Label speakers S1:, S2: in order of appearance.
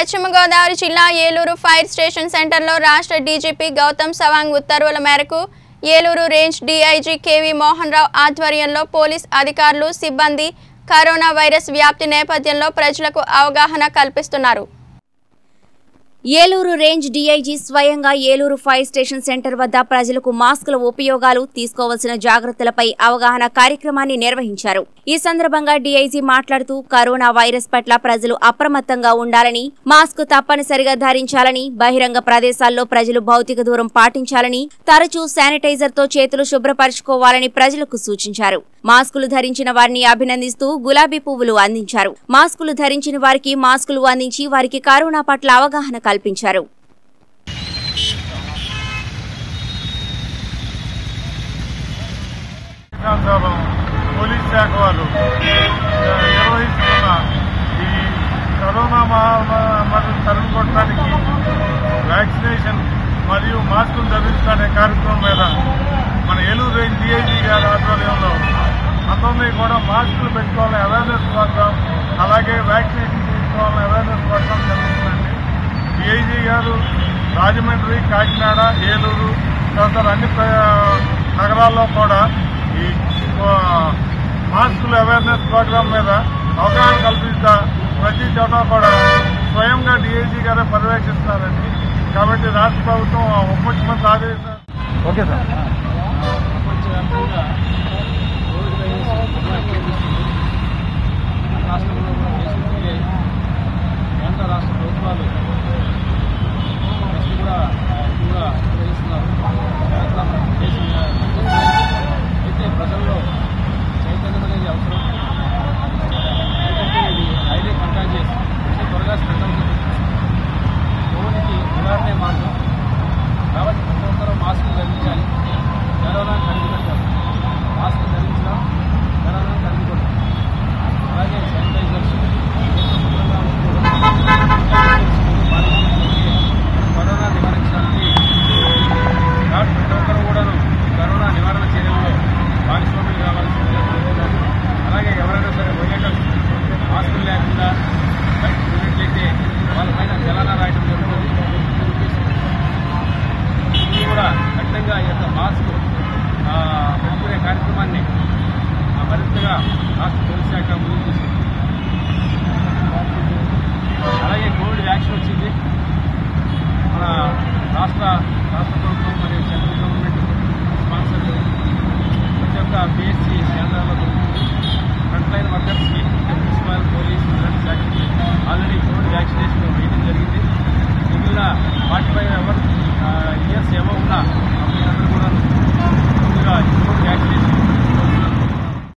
S1: పశ్చిమ గోదావరి జిల్లా Eluru fire station సెంటర్లో రాష్ట్ర డీజీపీ గౌతమ్ సవాంగ్ ఉత్తర్వుల మేరకు Eluru range DIG KV Mohan Rao ఆధ్వర్యంలో పోలీస్ అధికారులు సిబ్బంది కరోనా వైరస్ వ్యాప్తి నేపథ్యంలో ప్రజలకు అవగాహన కల్పిస్తున్నారు
S2: ఏలూరు రేంజ్ డీఐజీ స్వయంగా ఏలూరు ఫైర్ స్టేషన్ సెంటర్ వద్ద ప్రజలకు మాస్కుల ఉపయోగాలు తీసుకోవాల్సిన జాగ్రత్తలపై అవగాహన కార్యక్రమాన్ని నిర్వహించారు ఈ సందర్భంగా డీఐజీ మాట్లాడుతూ కరోనా వైరస్ పట్ల ప్రజలు అప్రమత్తంగా ఉండాలని మాస్క్ తప్పనిసరిగా ధరించాలని బహిరంగ ప్రదేశాల్లో ప్రజలు భౌతిక దూరం పాటించాలని తరచూ శానిటైజర్ తో చేతులు శుభ్రపరచుకోవాలని ప్రజలకు సూచించారు మాస్కులు ధరించిన వారిని అభినందిస్తూ గులాబీ పువ్వులు అందించారు మాస్కులు ధరించిన వారికి మాస్కులు అందించి వారికి కరోనా పట్ల అవగాహన కల్పించారు
S3: విధానసభ పోలీస్ శాఖ వారు నిర్వహిస్తున్న ఈ కరోనా మహామారిని తరుముకోవడానికి వ్యాక్సినేషన్ మరియు మాస్కులు ధరించాలనే కార్యక్రమం మీద మన ఏలూరు రేంజ్ డిఐజీ గారి ఆధ్వర్యంలో అందరినీ కూడా మాస్కులు పెట్టుకోవాలని అవేర్నెస్ ప్రోగ్రామ్ అలాగే వ్యాక్సినేషన్ తీసుకోవాలని అవేర్నెస్ ప్రోగ్రామ్ జరుగుతుందండి డిఐజీ గారు రాజమండ్రి కాకినాడ ఏలూరు తదితర అన్ని ప్ర- నగరాల్లో కూడా ఈ ఆ, మాస్కుల అవేర్నెస్ ప్రోగ్రామ్ మీద అవగాహన కల్పిస్తా ప్రతి చోట కూడా స్వయంగా డిఐజీ గారే పర్యవేక్షిస్తున్నారండి కాబట్టి రాష్ట్ర ప్రభుత్వం ఆ ఉప ముఖ్యమంత్రి ఆదేశాలు
S4: ఓకే సార్
S5: ప్రపంచవ్యాప్తంగా కోవిడ్ వైరస్ ఉగ్రమవుతుంది. మన రాష్ట్రంలో కూడా దేశంలోనే